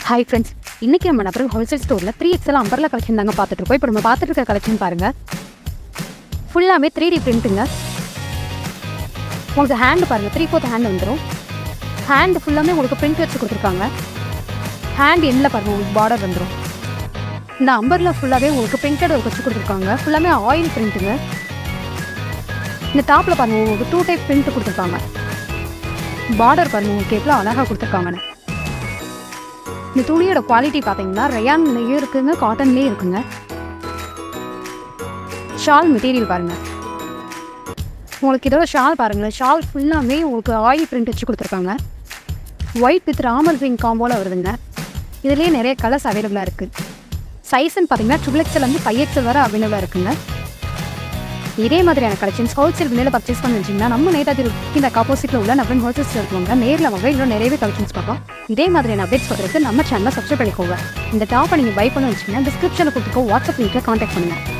hi friends இன்னைக்கு நம்ம நபர் ஹோல்சேல் ஸ்டோரில் த்ரீ எக்ஸல் அம்பர்லா கலெக்ஷன் தாங்க பார்த்துட்டு இருக்கோம் இப்போ நம்ம பார்த்துட்டு இருக்க கலெக்ஷன் பாருங்க ஃபுல்லாமே த்ரீ டி பிரிண்ட்டுங்க உங்களுக்கு ஹேண்டு பாருங்க த்ரீ ஃபோர்த் ஹேண்ட் வந்துடும் ஹேண்டு ஃபுல்லாமே உங்களுக்கு பிரிண்ட் வச்சு கொடுத்துருக்காங்க ஹேண்ட் எண்ணில் பாருங்க உங்களுக்கு பார்டர் வந்துடும் இந்த அம்பர்ல ஃபுல்லாகவே உங்களுக்கு பிரிண்டட் வச்சு கொடுத்துருக்காங்க ஃபுல்லாமே ஆயில் பிரிண்ட்டுங்க இந்த டாப்பில் பாருங்க உங்களுக்கு டூ டைப் பிரிண்ட் கொடுத்துருக்காங்க பார்டர் பாருங்க உங்களுக்கு எவ்வளோ அழகாக கொடுத்துருக்காங்கன்னு இந்த துணியோட குவாலிட்டி பார்த்தீங்கன்னா ரயான்லேயும் இருக்குங்க காட்டன்லேயும் இருக்குங்க ஷால் மெட்டீரியல் பாருங்க உங்களுக்கு இதோட ஷால் பாருங்களேன் ஷால் ஃபுல்லாமே உங்களுக்கு ஆயில் பிரிண்ட் வச்சு கொடுத்துருக்காங்க ஒயிட் வித் ராமர் கிரீன் காம்போல வருதுங்க இதுலேயே நிறைய கலர்ஸ் அவைலபிளாக இருக்குது சைஸ்ன்னு பார்த்தீங்கன்னா ட்ரிபிள் எக்ஸல் ஃபைவ் எக்ஸல் வரை அவைலபிளாக இருக்குங்க இதே மாதிரியான கலெக்ஷன்ஸ் ஹோல்சேல் விலையில் பர்ச்சேஸ் பண்ணி வச்சிங்கன்னா நம்ம நேதாஜி இந்த ஆப்போசிட்டில் உள்ள நம்ம ஹோல்சேல் இருக்கவங்க நேரில் வாங்க இன்னும் நிறையவே கலெக்ஷன்ஸ் பார்க்கலாம் இதே மாதிரியான அப்டேட்ஸ் பார்க்குறதுக்கு நம்ம சேனலை சப்ஸ்கிரைப் பண்ணிக்கோங்க இந்த டாப்பை நீங்கள் பை பண்ண வச்சிங்கன்னா டிஸ்கிரிப்ஷனில் கொடுத்துக்கோ வாட்ஸ்அப் லிங்க்கில் காண்டாக்ட் பண்ணுங்கள்